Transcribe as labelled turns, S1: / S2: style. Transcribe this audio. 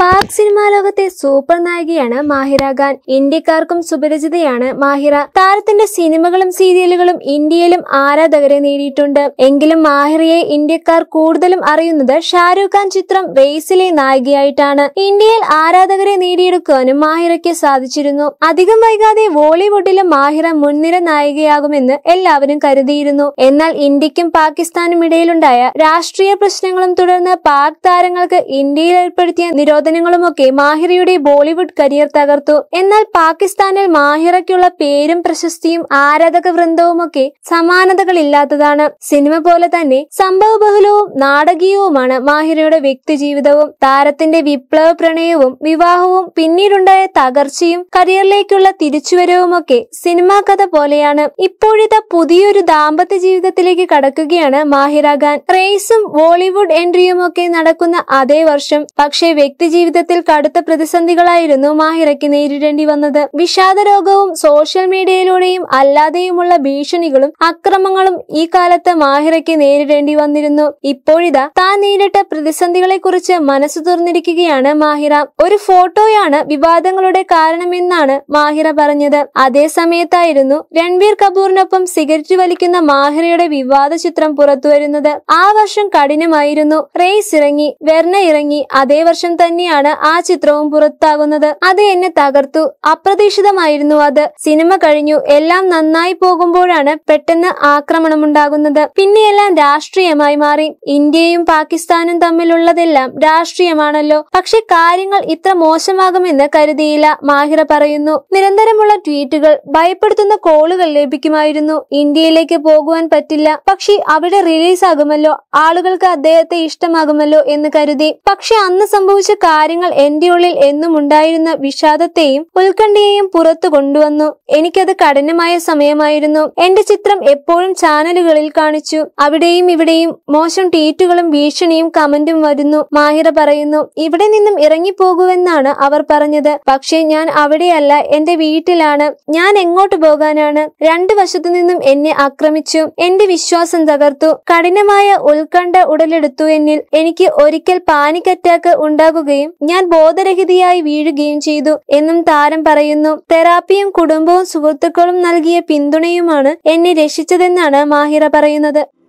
S1: പാക് സിനിമാ ലോകത്തെ സൂപ്പർ നായികയാണ് മാഹിര ഖാൻ ഇന്ത്യക്കാർക്കും സുപരിചിതയാണ് മാഹിര താരത്തിന്റെ സിനിമകളും സീരിയലുകളും ഇന്ത്യയിലും ആരാധകരെ നേടിയിട്ടുണ്ട് എങ്കിലും മാഹിറയെ ഇന്ത്യക്കാർ കൂടുതലും അറിയുന്നത് ഷാരൂഖ് ഖാൻ ചിത്രം റേസിലെ നായികയായിട്ടാണ് ഇന്ത്യയിൽ ആരാധകരെ നേടിയെടുക്കാനും മാഹിറയ്ക്ക് സാധിച്ചിരുന്നു അധികം വൈകാതെ ബോളിവുഡിലും മാഹിറ മുൻനിര നായികയാകുമെന്ന് എല്ലാവരും കരുതിയിരുന്നു എന്നാൽ ഇന്ത്യക്കും പാകിസ്ഥാനും ഇടയിലുണ്ടായ രാഷ്ട്രീയ പ്രശ്നങ്ങളും തുടർന്ന് പാക് താരങ്ങൾക്ക് ഇന്ത്യയിൽ ഏർപ്പെടുത്തിയ നിരോധനങ്ങളുമൊക്കെ മാഹിറയുടെ ബോളിവുഡ് കരിയർ തകർത്തു എന്നാൽ പാകിസ്ഥാനിൽ മാഹിറയ്ക്കുള്ള പേരും പ്രശസ്തിയും ആരാധക വൃന്ദവുമൊക്കെ സമാനതകളില്ലാത്തതാണ് സിനിമ പോലെ തന്നെ സംഭവബഹുലവും നാടകീയവുമാണ് മാഹിറയുടെ വ്യക്തിജീവിതവും താരത്തിന്റെ വിപ്ലവ പ്രണയവും വിവാഹവും പിന്നീടുണ്ടായ തകർച്ചയും കരിയറിലേക്കുള്ള തിരിച്ചുവരവുമൊക്കെ സിനിമാ കഥ പോലെയാണ് ഇപ്പോഴത്തെ പുതിയൊരു ദാമ്പത്യ ജീവിതത്തിലേക്ക് കടക്കുകയാണ് മാഹിറ ഖാൻ റേസും ബോളിവുഡ് എൻട്രിയും ഒക്കെ നടക്കുന്ന അതേ വർഷം പക്ഷേ വ്യക്തിജീവിതത്തിൽ കടുത്ത പ്രതിസന്ധികളായിരുന്നു മാഹിറയ്ക്ക് നേരിടേണ്ടി വന്നത് വിഷാദ രോഗവും സോഷ്യൽ മീഡിയയിലൂടെയും അല്ലാതെയുമുള്ള ഭീഷണികളും അക്രമങ്ങളും ഈ കാലത്ത് മാഹിറയ്ക്ക് നേരിടേണ്ടി വന്നിരുന്നു ഇപ്പോഴിതാ താൻ നേരിട്ട പ്രതിസന്ധികളെ കുറിച്ച് മനസ്സു തുറന്നിരിക്കുകയാണ് മാഹിറ ഒരു ഫോട്ടോയാണ് വിവാദങ്ങളുടെ കാരണമെന്നാണ് മാഹിറ പറഞ്ഞത് അതേ സമയത്തായിരുന്നു രൺബീർ കപൂറിനൊപ്പം സിഗരറ്റ് വലിക്കുന്ന മാഹിറയുടെ വിവാദ ചിത്രം പുറത്തുവരുന്നത് ആ വർഷം കഠിനമായിരുന്നു റേസ് ഇറങ്ങി വെർണ ഇറങ്ങി അതേ വർഷം തന്നെയാണ് ആ ചിത്രവും പുറത്താകുന്നത് അത് എന്നെ തകർത്തു അപ്രതീക്ഷിതമായിരുന്നു അത് സിനിമ കഴിഞ്ഞു എല്ലാം നന്നായി പോകുമ്പോഴാണ് പെട്ടെന്ന് ആക്രമണമുണ്ടാകുന്നത് പിന്നെയെല്ലാം രാഷ്ട്രീയമായി മാറി ഇന്ത്യയും പാകിസ്ഥാനും തമ്മിലുള്ളതെല്ലാം രാഷ്ട്രീയമാണല്ലോ പക്ഷെ കാര്യങ്ങൾ ഇത്ര മോശമാകുമെന്ന് കരുതിയില്ല മാഹിറ പറയുന്നു നിരന്തരമുള്ള ട്വീറ്റുകൾ ഭയപ്പെടുത്തുന്ന കോളുകൾ ലഭിക്കുമായിരുന്നു ഇന്ത്യയിലേക്ക് പോകുവാൻ പറ്റില്ല പക്ഷെ അവിടെ റിലീസ് ആകുമല്ലോ ആളുകൾക്ക് അദ്ദേഹത്തെ ഇഷ്ടമാകുമല്ലോ എന്ന് കരുതി പക്ഷെ അന്ന് സംഭവിച്ച കാര്യങ്ങൾ എന്റെ ഉള്ളിൽ എന്നും ഉണ്ടായിരുന്ന വിഷാദത്തെയും ഉത്കണ്ഠയെയും പുറത്തു കൊണ്ടുവന്നു എനിക്കത് കഠിനമായ സമയമായിരുന്നു എന്റെ ചിത്രം എപ്പോഴും ചാനലുകളിൽ കാണിച്ചു അവിടെയും ഇവിടെയും മോശം ട്വീറ്റുകളും ഭീഷണിയും കമന്റും വരുന്നു മാഹിറ പറയുന്നു ഇവിടെ നിന്നും ഇറങ്ങിപ്പോകുമെന്നാണ് അവർ പറഞ്ഞത് പക്ഷേ ഞാൻ അവിടെയല്ല എന്റെ വീട്ടിലാണ് ഞാൻ എങ്ങോട്ട് പോകാനാണ് രണ്ടു വശത്തു നിന്നും എന്നെ ആക്രമിച്ചു എന്റെ വിശ്വാസം തകർത്തു കഠിനമായ ഉത്കണ്ഠ ഉടലെടുത്തു എന്നിൽ എനിക്ക് ഒരിക്കൽ പാനിക് അറ്റാക്ക് ഉണ്ടാകുകയും ഞാൻ ബോധരഹിതയായി വീഴുകയും ചെയ്തു എന്നും താരം പറയുന്നു തെറാപ്പിയും കുടുംബവും സുഹൃത്തുക്കളും നൽകിയ പിന്തുണയുമാണ് എന്നെ രക്ഷിച്ചതെന്നാണ് മാഹിറ പറയുന്നത്